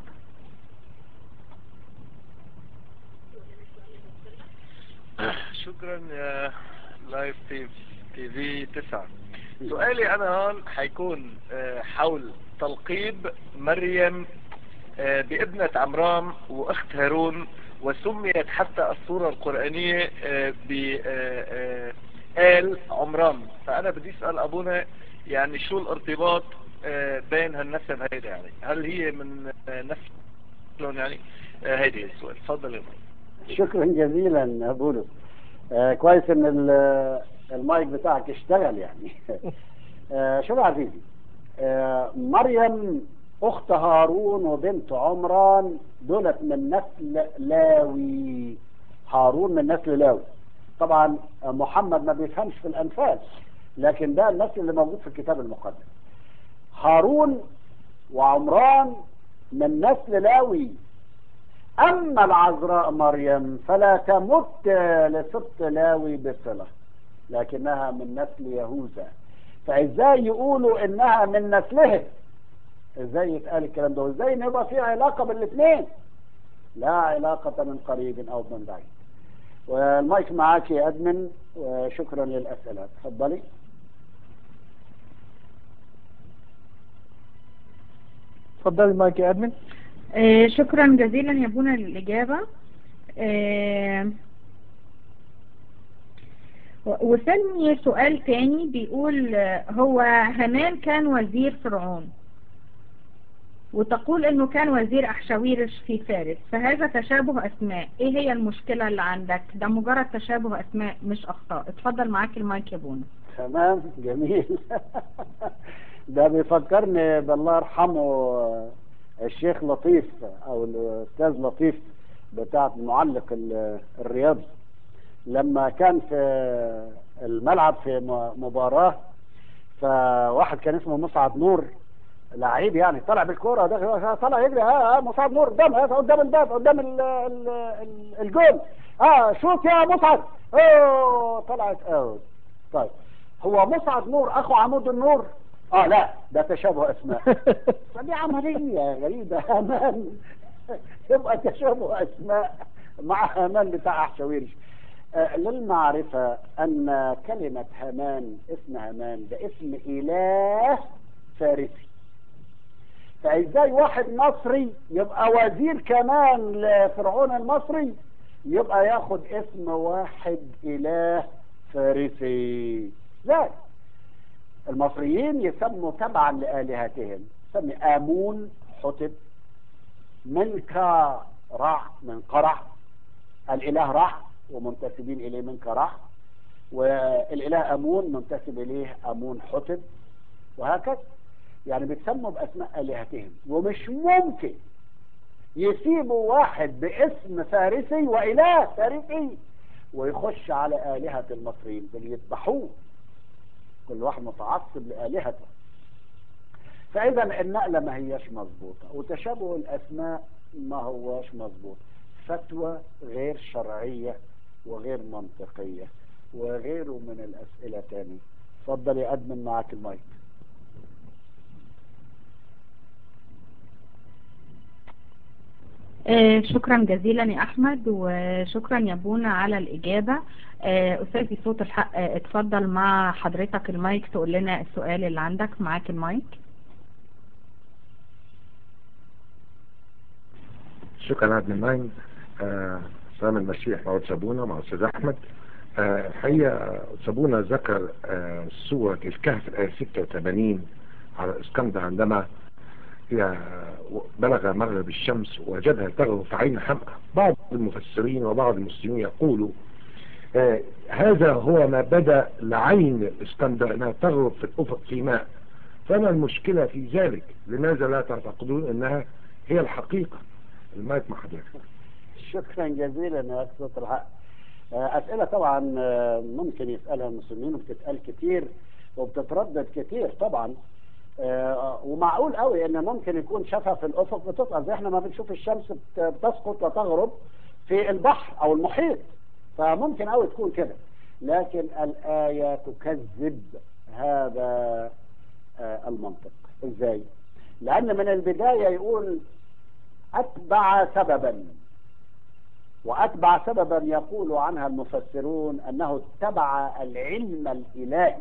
شكرا يا لايف تي تي في 9 سؤالي انا هون حيكون آه، حول تلقيب مريم آه، بابنة عمرام واخت هارون وسميت حتى الصورة القرآنية آه، ب آه، آه، آل عمران فأنا بدي أسأل أبونا يعني شو الارتباط آه، بين هالنسب هيدا يعني هل هي من آه، نسلهم يعني آه، هيدي السؤال تفضل يا أبونا. شكرا جزيلا يا بولس آه كويس ان ال- المايك بتاعك اشتغل يعني آه شوف يا عزيزي آه مريم اخت هارون وبنت عمران دولت من نسل لاوي هارون من نسل لاوي طبعا آه، محمد ما بيفهمش في الانفال لكن ده النسل اللي موجود في الكتاب المقدس هارون وعمران من نسل لاوي أما العذراء مريم فلا تمت لسبط لاوي بصلة لكنها من نسل يهوذا فإزاي يقولوا إنها من نسله إزاي يتقال الكلام ده وإزاي إن يبقى في علاقة بالاثنين لا علاقة من قريب أو من بعيد والمايك معاك يا أدمن وشكرا للأسئلة تفضلي تفضل المايك يا أدمن آه، شكرا جزيلا يا بونا للإجابة آه، و- وسألني سؤال تاني بيقول آه، هو هامان كان وزير فرعون وتقول انه كان وزير احشاويرش في فارس فهذا تشابه اسماء ايه هي المشكلة اللي عندك ده مجرد تشابه اسماء مش اخطاء اتفضل معاك المايك يا بونا تمام جميل ده بيفكرني بالله يرحمه الشيخ لطيف او الاستاذ لطيف بتاع المعلق ال- الرياضي لما كان في الملعب في م- مباراة فواحد كان اسمه مسعد نور لعيب يعني طلع بالكوره ده طلع يجري اه اه مسعد نور قدام آه قدام الباب قدام ال ال ال الجول اه شوت يا مسعد اوه طلعت اوت طيب هو مسعد نور اخو عمود النور اه لا ده تشابه اسماء فدي عمليه غريبه هامان يبقى تشابه اسماء مع هامان بتاع احشاويرش آه، للمعرفة أن كلمة هامان اسم هامان ده اسم إله فارسي فإزاي واحد مصري يبقى وزير كمان لفرعون المصري يبقى ياخد اسم واحد إله فارسي لا المصريين يسموا تبعا لآلهتهم يسمي آمون حتب منكا رع من قرع الإله رع ومنتسبين إليه منكا رع والإله أمون منتسب إليه أمون حتب وهكذا يعني بيتسموا بأسماء آلهتهم ومش ممكن يسيبوا واحد باسم فارسي وإله فارسي ويخش على آلهة المصريين بل يذبحوه كل واحد متعصب لآلهته فإذا النقلة ما هياش مظبوطة وتشابه الأسماء ما هواش مظبوط فتوى غير شرعية وغير منطقية وغيره من الأسئلة تاني اتفضل يا أدمن معاك المايك آه، شكرا جزيلا يا أحمد وشكرا يا بونا على الإجابة آه، أستاذي صوت الحق آه، اتفضل مع حضرتك المايك تقول لنا السؤال اللي عندك معاك المايك شكرا عبد المعين آه، سلام المسيح مع سابونا مع أستاذ أحمد آه، الحقيقة سابونا ذكر آه، سورة الكهف الآية 86 على اسكندر عندما هي بلغ مغرب الشمس وجدها تغرب في عين حمأة بعض المفسرين وبعض المسلمين يقولوا آه، هذا هو ما بدا لعين الاسكندر انها تغرب في الافق في ماء فما المشكلة في ذلك لماذا لا تعتقدون انها هي الحقيقة المايك مع حضرتك شكرا جزيلا يا أخي صوت الحق آه، أسئلة طبعا آه، ممكن يسألها المسلمين وبتتقال كتير وبتتردد كتير طبعا آه، ومعقول قوي ان ممكن يكون شافها في الافق بتسقط زي احنا ما بنشوف الشمس بت- بتسقط وتغرب في البحر او المحيط فممكن قوي تكون كده لكن الآية تكذب هذا آه، المنطق ازاي لان من البداية يقول اتبع سببا واتبع سببا يقول عنها المفسرون انه اتبع العلم الالهي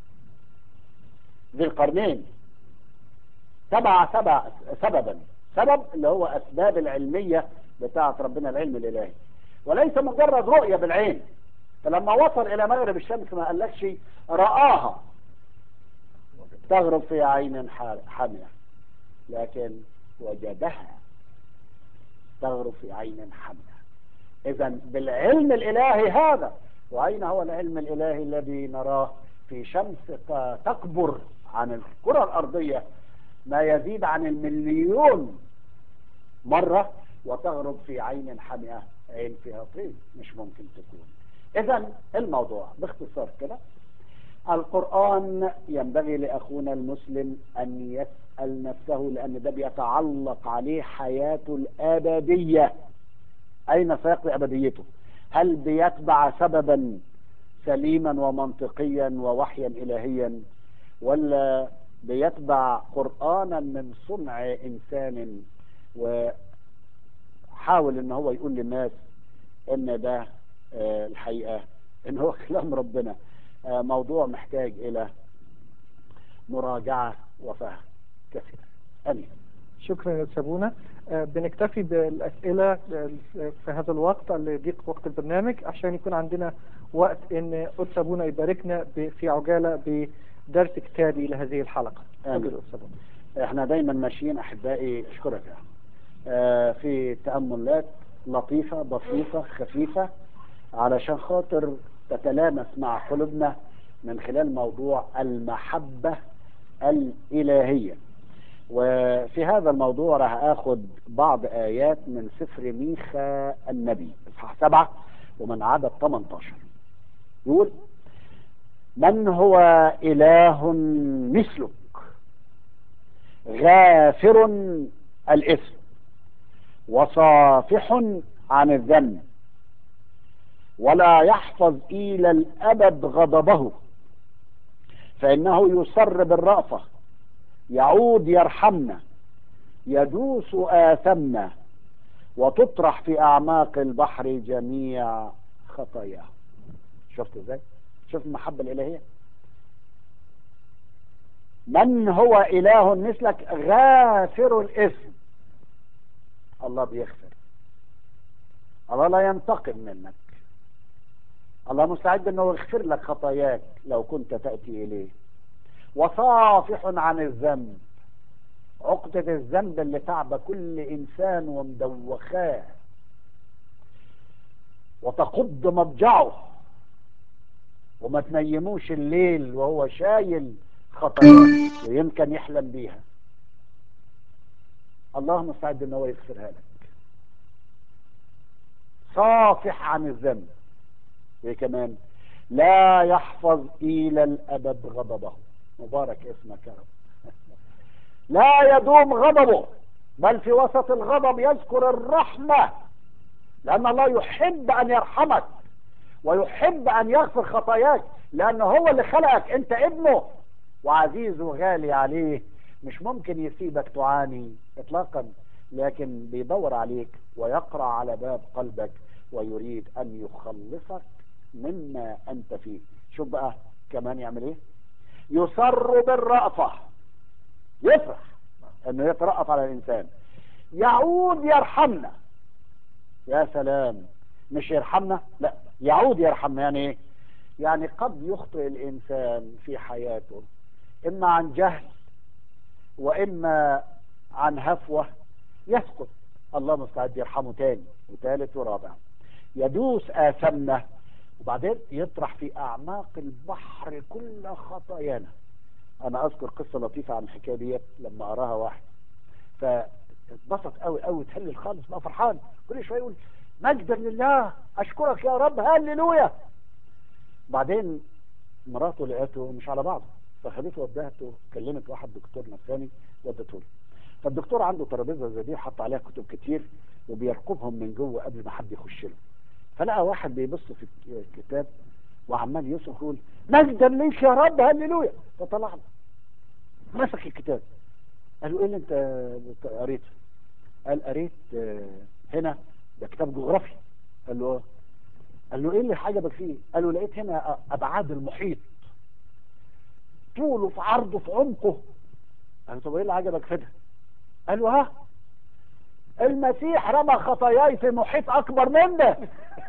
ذي القرنين تبع سبع سببا سبب اللي هو اسباب العلميه بتاعه ربنا العلم الالهي وليس مجرد رؤيه بالعين فلما وصل الى مغرب الشمس ما قالكش راها تغرب في عين حاميه لكن وجدها تغرب في عين حاميه اذا بالعلم الالهي هذا واين هو العلم الالهي الذي نراه في شمس تكبر عن الكره الارضيه ما يزيد عن المليون مرة وتغرب في عين حمئة عين فيها طين مش ممكن تكون إذا الموضوع باختصار كده القرآن ينبغي لأخونا المسلم أن يسأل نفسه لأن ده بيتعلق عليه حياته الأبدية أين سيقضي أبديته هل بيتبع سببا سليما ومنطقيا ووحيا إلهيا ولا بيتبع قرآنا من صنع إنسان وحاول ان هو يقول للناس ان ده آه، الحقيقة ان هو كلام ربنا آه، موضوع محتاج الى مراجعة وفهم كثيرة امين شكرا يا سابونا آه، بنكتفي بالأسئلة آه، في هذا الوقت اللي ضيق وقت البرنامج عشان يكون عندنا وقت ان قدس سابونا يباركنا ب- في عجالة بدرس كتابي لهذه الحلقة آمين. تفضل قدس سابونا. احنا دايما ماشيين احبائي اشكرك يا أحمد. آه، في تأملات لطيفة بسيطة خفيفة علشان خاطر تتلامس مع قلوبنا من خلال موضوع المحبة الإلهية وفي هذا الموضوع راح اخد بعض ايات من سفر ميخا النبي اصحاح سبعة ومن عدد 18 يقول من هو اله مثلك غافر الاثم وصافح عن الذنب ولا يحفظ الى الابد غضبه فانه يسر بالرأفة يعود يرحمنا يدوس آثمنا وتطرح في أعماق البحر جميع خطاياه شفت ازاي شفت المحبة الإلهية من هو إله مثلك غافر الإثم الله بيغفر الله لا ينتقم منك الله مستعد انه يغفر لك خطاياك لو كنت تأتي إليه وصافح عن الذنب عقدة الذنب اللي تعب كل إنسان ومدوخاه وتقض مضجعه وما تنيموش الليل وهو شايل خطاياه ويمكن يحلم بيها الله مستعد ان هو يغفرها لك صافح عن الذنب وايه كمان لا يحفظ الى الابد غضبه مبارك اسمك يا رب لا يدوم غضبه بل في وسط الغضب يذكر الرحمة لأن الله يحب أن يرحمك ويحب أن يغفر خطاياك لأنه هو اللي خلقك أنت ابنه وعزيز وغالي عليه مش ممكن يسيبك تعاني إطلاقا لكن بيدور عليك ويقرأ على باب قلبك ويريد أن يخلصك مما أنت فيه شوف بقى كمان يعمل إيه يسر بالرأفة يفرح انه يترأف على الانسان يعود يرحمنا يا سلام مش يرحمنا لا يعود يرحمنا يعني ايه يعني قد يخطئ الانسان في حياته اما عن جهل واما عن هفوة يسقط الله مستعد يرحمه تاني وثالث ورابع يدوس آثمنا وبعدين يطرح في أعماق البحر كل خطايانا أنا أذكر قصة لطيفة عن الحكاية ديت لما أراها واحد فاتبسط قوي قوي تهلل خالص بقى فرحان كل شوية يقول مجدا لله أشكرك يا رب هللويا بعدين مراته لقيته مش على بعضه فخدته ودهته كلمت واحد دكتور نفساني ودته له فالدكتور عنده ترابيزه زي دي حط عليها كتب كتير وبيرقبهم من جوه قبل ما حد يخش له فلقى واحد بيبص في الكتاب وعمال يصرخ يقول مجدا ليك يا رب هللويا فطلع له مسك الكتاب قال له ايه اللي انت قريته قال قريت هنا ده كتاب جغرافي قال له اه قال له ايه اللي عجبك فيه قال له لقيت هنا ابعاد المحيط طوله في عرضه في عمقه قال له طب ايه اللي عجبك في ده قال له ها المسيح رمى خطاياي في محيط اكبر منه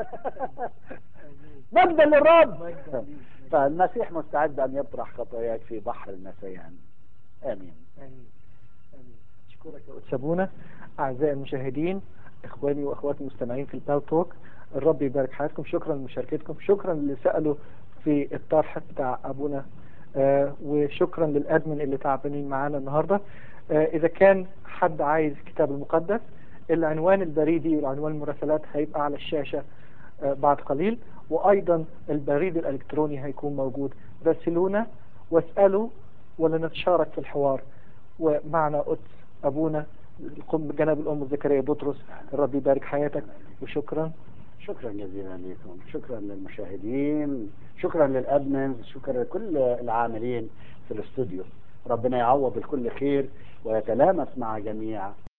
مجدا للرب فالمسيح مستعد ان يطرح خطاياك في بحر النسيان امين امين امين اشكرك يا سابونا اعزائي المشاهدين اخواني واخواتي المستمعين في البال توك الرب يبارك حياتكم شكرا لمشاركتكم شكرا اللي سالوا في الطرح بتاع ابونا آه وشكرا للادمن اللي تعبانين معانا النهارده آه اذا كان حد عايز الكتاب المقدس العنوان البريدي وعنوان المراسلات هيبقى على الشاشة آه بعد قليل وايضا البريد الالكتروني هيكون موجود راسلونا واسألوا ولنتشارك في الحوار ومعنا قدس ابونا جناب الام زكريا بطرس الرب يبارك حياتك وشكرا شكرا جزيلا لكم شكرا للمشاهدين شكرا للادمنز شكرا لكل العاملين في الاستوديو ربنا يعوض الكل خير ويتلامس مع جميع